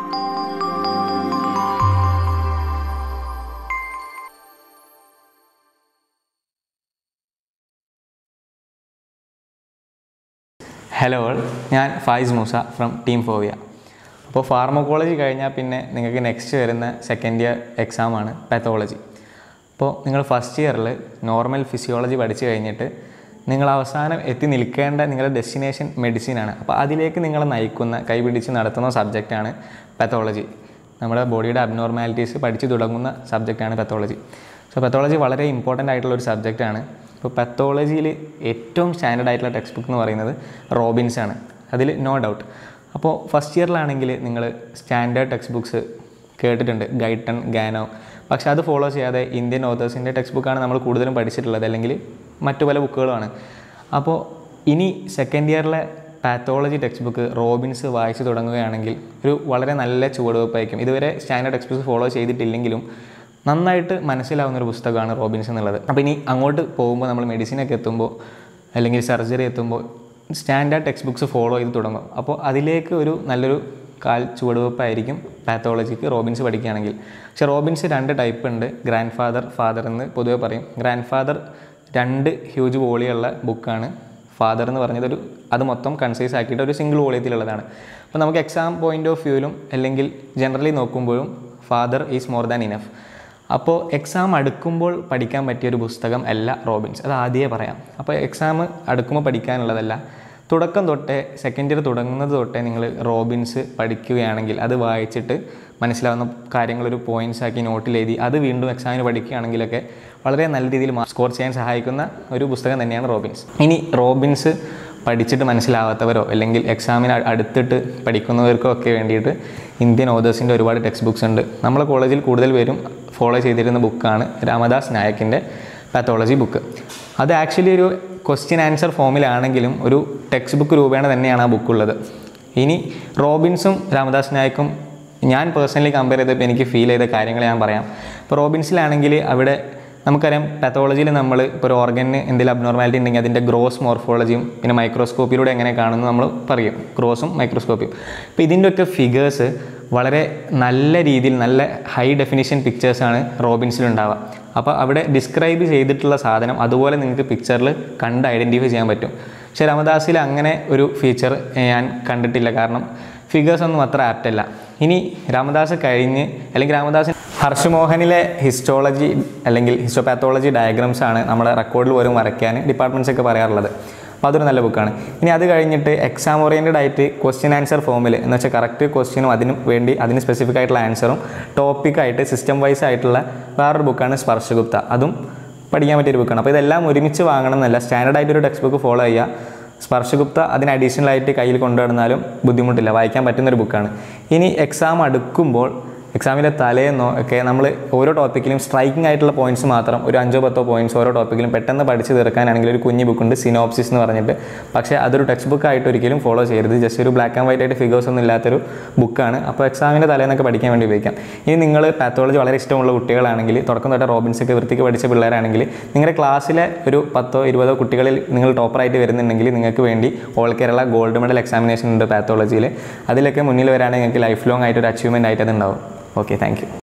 hello ഞാൻ Fayis Moosa from team Fovea അപ്പോൾ pharmacology കഴിഞ്ഞാൽ പിന്നെ നിങ്ങൾക്ക് നെക്സ്റ്റ് വരുന്ന സെക്കൻഡ് ഇയർ എക്സാമാണ് പാത്തോളജി അപ്പോൾ നിങ്ങൾ ഫസ്റ്റ് ഇയറിൽ നോർമൽ ഫിസിയോളജി പഠിച്ചു കഴിഞ്ഞിട്ട് നിങ്ങൾ അവസാനം എത്തി നിൽക്കേണ്ട നിങ്ങളുടെ ഡെസ്റ്റിനേഷൻ മെഡിസിനാണ് അപ്പോൾ അതിലേക്ക് നിങ്ങളെ നയിക്കുന്ന കൈപിടിച്ച് നടത്തുന്ന സബ്ജക്റ്റാണ് പാത്തോളജി നമ്മുടെ ബോഡിയുടെ അബ്നോർമാലിറ്റീസ് പഠിച്ചു തുടങ്ങുന്ന സബ്ജക്റ്റാണ് പാത്തോളജി സോ പാത്തോളജി വളരെ ഇമ്പോർട്ടൻ്റ് ആയിട്ടുള്ള ഒരു സബ്ജക്റ്റാണ് ഇപ്പോൾ പാത്തോളജിയിൽ ഏറ്റവും സ്റ്റാൻഡേർഡ് ആയിട്ടുള്ള ടെക്സ്റ്റ് ബുക്ക് എന്ന് പറയുന്നത് റോബിൻസ് ആണ് അതിൽ നോ ഡൗട്ട് അപ്പോൾ ഫസ്റ്റ് ഇയറിലാണെങ്കിൽ നിങ്ങൾ സ്റ്റാൻഡേർഡ് ടെക്സ്റ്റ് ബുക്സ് കേട്ടിട്ടുണ്ട് ഗൈട്ടൺ ഗാനോ പക്ഷേ അത് ഫോളോ ചെയ്യാതെ ഇന്ത്യൻ ഓതേഴ്സിൻ്റെ ടെക്സ്റ്റ് ബുക്കാണ് നമ്മൾ കൂടുതലും പഠിച്ചിട്ടുള്ളത് അല്ലെങ്കിൽ മറ്റു പല ബുക്കുകളുമാണ് അപ്പോൾ ഇനി സെക്കൻഡ് ഇയറിലെ പാത്തോളജി ടെക്സ്റ്റ് ബുക്ക് റോബിൻസ് വായിച്ചു തുടങ്ങുകയാണെങ്കിൽ ഒരു വളരെ നല്ല ചുവടുവെപ്പായിരിക്കും ഇതുവരെ സ്റ്റാൻഡേർഡ് ടെക്സ്റ്റ് ബുക്സ് ഫോളോ ചെയ്തിട്ടില്ലെങ്കിലും നന്നായിട്ട് മനസ്സിലാവുന്ന ഒരു പുസ്തകമാണ് റോബിൻസ് എന്നുള്ളത് അപ്പോൾ ഇനി അങ്ങോട്ട് പോകുമ്പോൾ നമ്മൾ മെഡിസിനൊക്കെ എത്തുമ്പോൾ അല്ലെങ്കിൽ സർജറി എത്തുമ്പോൾ സ്റ്റാൻഡേർഡ് ടെക്സ്റ്റ് ബുക്സ് ഫോളോ ചെയ്ത് തുടങ്ങും അപ്പോൾ അതിലേക്ക് ഒരു നല്ലൊരു കാൽ ചുവടുവെപ്പായിരിക്കും പാത്തോളജിക്ക് റോബിൻസ് പഠിക്കുകയാണെങ്കിൽ പക്ഷെ റോബിൻസ് രണ്ട് ടൈപ്പ് ഉണ്ട് ഗ്രാൻഡ് ഫാദർ ഫാദർ എന്ന് പൊതുവെ പറയും ഗ്രാൻഡ് ഫാദർ രണ്ട് ഹ്യൂജ് വോളിയുള്ള ബുക്കാണ് ഫാദർ എന്ന് പറഞ്ഞത് ഒരു അത് മൊത്തം കൺസൈസ് ആക്കിയിട്ട് ഒരു സിംഗിൾ വോളിയത്തിലുള്ളതാണ് അപ്പോൾ നമുക്ക് എക്സാം പോയിന്റ് ഓഫ് വ്യൂവിലും അല്ലെങ്കിൽ ജനറലി നോക്കുമ്പോഴും father is more than enough അപ്പോൾ എക്സാം അടുക്കുമ്പോൾ പഠിക്കാൻ പറ്റിയ ഒരു പുസ്തകം അല്ല റോബിൻസ് അത് ആദ്യമേ പറയാം അപ്പോൾ എക്സാം അടുക്കുമ്പോൾ പഠിക്കാനുള്ളതല്ല തുടക്കം തൊട്ടേ സെക്കൻഡ് ഇയർ തുടങ്ങുന്നത് തൊട്ടേ നിങ്ങൾ റോബിൻസ് പഠിക്കുകയാണെങ്കിൽ അത് വായിച്ചിട്ട് മനസ്സിലാവുന്ന കാര്യങ്ങളൊരു പോയിൻറ്റ്സ് ആക്കി നോട്ടിൽ എഴുതി അത് വീണ്ടും എക്സാമിന് പഠിക്കുകയാണെങ്കിലൊക്കെ വളരെ നല്ല രീതിയിൽ സ്കോർ ചെയ്യാൻ സഹായിക്കുന്ന ഒരു പുസ്തകം തന്നെയാണ് റോബിൻസ് ഇനി റോബിൻസ് പഠിച്ചിട്ട് മനസ്സിലാവാത്തവരോ അല്ലെങ്കിൽ എക്സാമിന് അ- അടുത്തിട്ട് പഠിക്കുന്നവർക്കോ ഒക്കെ വേണ്ടിയിട്ട് ഇന്ത്യൻ ഓതേഴ്സിൻ്റെ ഒരുപാട് ടെക്സ്റ്റ് ബുക്സ് ഉണ്ട് നമ്മളെ കോളേജിൽ കൂടുതൽ പേരും ഫോളോ ചെയ്തിരുന്ന ബുക്കാണ് രാമദാസ് നായക്കിൻ്റെ പാത്തോളജി ബുക്ക് അത് ആക്ച്വലി ഒരു ക്വസ്റ്റ്യൻ ആൻസർ ഫോമിലാണെങ്കിലും ഒരു ടെക്സ്റ്റ് ബുക്ക് രൂപേണ തന്നെയാണ് ആ ബുക്കുള്ളത് ഇനി റോബിൻസും രാമദാസ് നായക്കും ഞാൻ പേഴ്സണലി കമ്പയർ ചെയ്തപ്പോൾ എനിക്ക് ഫീൽ ചെയ്ത കാര്യങ്ങൾ ഞാൻ പറയാം ഇപ്പോൾ റോബിൻസിലാണെങ്കിൽ അവിടെ നമുക്കറിയാം പാത്തോളജിയിൽ നമ്മൾ ഇപ്പോൾ ഒരു ഓർഗന് എന്തെങ്കിലും അബ്നോർമാലിറ്റി ഉണ്ടെങ്കിൽ അതിൻ്റെ ഗ്രോസ് മോർഫോളജിയും പിന്നെ മൈക്രോസ്കോപ്പിലൂടെ എങ്ങനെ കാണുന്നു നമ്മൾ പറയും ഗ്രോസും മൈക്രോസ്കോപ്പിയും അപ്പോൾ ഇതിൻ്റെയൊക്കെ ഫിഗേഴ്സ് വളരെ നല്ല രീതിയിൽ നല്ല ഹൈ ഡെഫിനിഷൻ പിക്ചേഴ്സാണ് റോബിൻസിലുണ്ടാവുക അപ്പോൾ അവിടെ ഡിസ്ക്രൈബ് ചെയ്തിട്ടുള്ള സാധനം അതുപോലെ നിങ്ങൾക്ക് പിക്ചറിൽ കണ്ട് ഐഡൻറ്റിഫൈ ചെയ്യാൻ പറ്റും പക്ഷേ രാമദാസിൽ അങ്ങനെ ഒരു ഫീച്ചർ ഞാൻ കണ്ടിട്ടില്ല കാരണം ഫിഗേഴ്സ് ഒന്നും അത്ര ആപ്റ്റ് അല്ല ഇനി രാമദാസ് കഴിഞ്ഞ് അല്ലെങ്കിൽ രാമദാസ് ഹർഷമോഹനിലെ ഹിസ്റ്റോളജി അല്ലെങ്കിൽ ഹിസ്റ്റോപാത്തോളജി ഡയഗ്രാംസ് ആണ് നമ്മുടെ റെക്കോർഡിൽ പോലും വരയ്ക്കാൻ ഡിപ്പാർട്ട്മെൻറ്റ്സ് ഒക്കെ പറയാറുള്ളത് അപ്പോൾ അതൊരു നല്ല ബുക്കാണ് ഇനി അത് കഴിഞ്ഞിട്ട് എക്സാം ഓറിയൻറ്റഡ് ആയിട്ട് ക്വസ്റ്റ്യൻ ആൻസർ ഫോമിൽ എന്ന് വെച്ചാൽ കറക്റ്റ് ക്വസ്റ്റ്യനും അതിന് വേണ്ടി അതിന് സ്പെസിഫിക് ആയിട്ടുള്ള ആൻസറും ടോപ്പിക്കായിട്ട് സിസ്റ്റം വൈസ് ആയിട്ടുള്ള വേറൊരു ബുക്കാണ് സ്പർശഗുപ്ത അതും പഠിക്കാൻ പറ്റിയൊരു ബുക്കാണ് അപ്പോൾ ഇതെല്ലാം ഒരുമിച്ച് വാങ്ങണം എന്നല്ല സ്റ്റാൻഡേർഡ് ആയിട്ടൊരു ടെക്സ്റ്റ് ബുക്ക് ഫോളോ ചെയ്യുക സ്പർശഗുപ്ത അതിന് അഡീഷണൽ ആയിട്ട് കയ്യിൽ കൊണ്ടുവന്നാലും ബുദ്ധിമുട്ടില്ല വായിക്കാൻ പറ്റുന്നൊരു ബുക്കാണ് ഇനി എക്സാം അടുക്കുമ്പോൾ എക്സാമിൻ്റെ തലേന്നോ ഒക്കെ നമ്മൾ ഓരോ ടോപ്പിക്കിലും സ്ട്രൈക്കിംഗ് ആയിട്ടുള്ള പോയിന്റ്സ് മാത്രം ഒരു അഞ്ചോ പത്തോ പോയിന്റ്സ് ഓരോ ടോപ്പിക്കിലും പെട്ടെന്ന് പഠിച്ച് തീർക്കാനാണെങ്കിൽ ഒരു കുഞ്ഞു ബുക്കുണ്ട് സിനോപ്സിസ് എന്ന് പറഞ്ഞിട്ട് പക്ഷേ അതൊരു ടെക്സ്റ്റ് ബുക്ക് ആയിട്ട് ഒരിക്കലും ഫോളോ ചെയ്യരുത് ജസ്റ്റ് ഒരു ബ്ലാക്ക് ആൻഡ് വൈറ്റ് ആയിട്ട് ഫിഗേഴ്സ് ഒന്നും ഇല്ലാത്തൊരു ബുക്കാണ് അപ്പോൾ എക്സാമിൻ്റെ തലേന്നൊക്കെ പഠിക്കാൻ വേണ്ടി ഉപയോഗിക്കാം ഇനി നിങ്ങൾ പാത്തോളജി വളരെ ഇഷ്ടമുള്ള കുട്ടികളാണെങ്കിൽ തുടക്കം തൊട്ട് റോബിൻസ് ഒക്കെ വൃത്തിക്ക് പഠിച്ച പിള്ളേരാണെങ്കിൽ നിങ്ങളുടെ ക്ലാസ്സിലെ ഒരു പത്തോ ഇരുപതോ കുട്ടികളിൽ നിങ്ങൾ ടോപ്പറായിട്ട് വരുന്നുണ്ടെങ്കിൽ നിങ്ങൾക്ക് വേണ്ടി all Kerala gold medal examination ഉണ്ട് പാത്തോളജിയിൽ അതിലൊക്കെ മുന്നിൽ വരാണെങ്കിൽ നിങ്ങൾക്ക് ലൈഫ് ലോങ് ആയിട്ട് ഒരു അച്ചീവ്മെൻ്റ് ആയിട്ട് അത് ഉണ്ടാവും ഓക്കെ താങ്ക്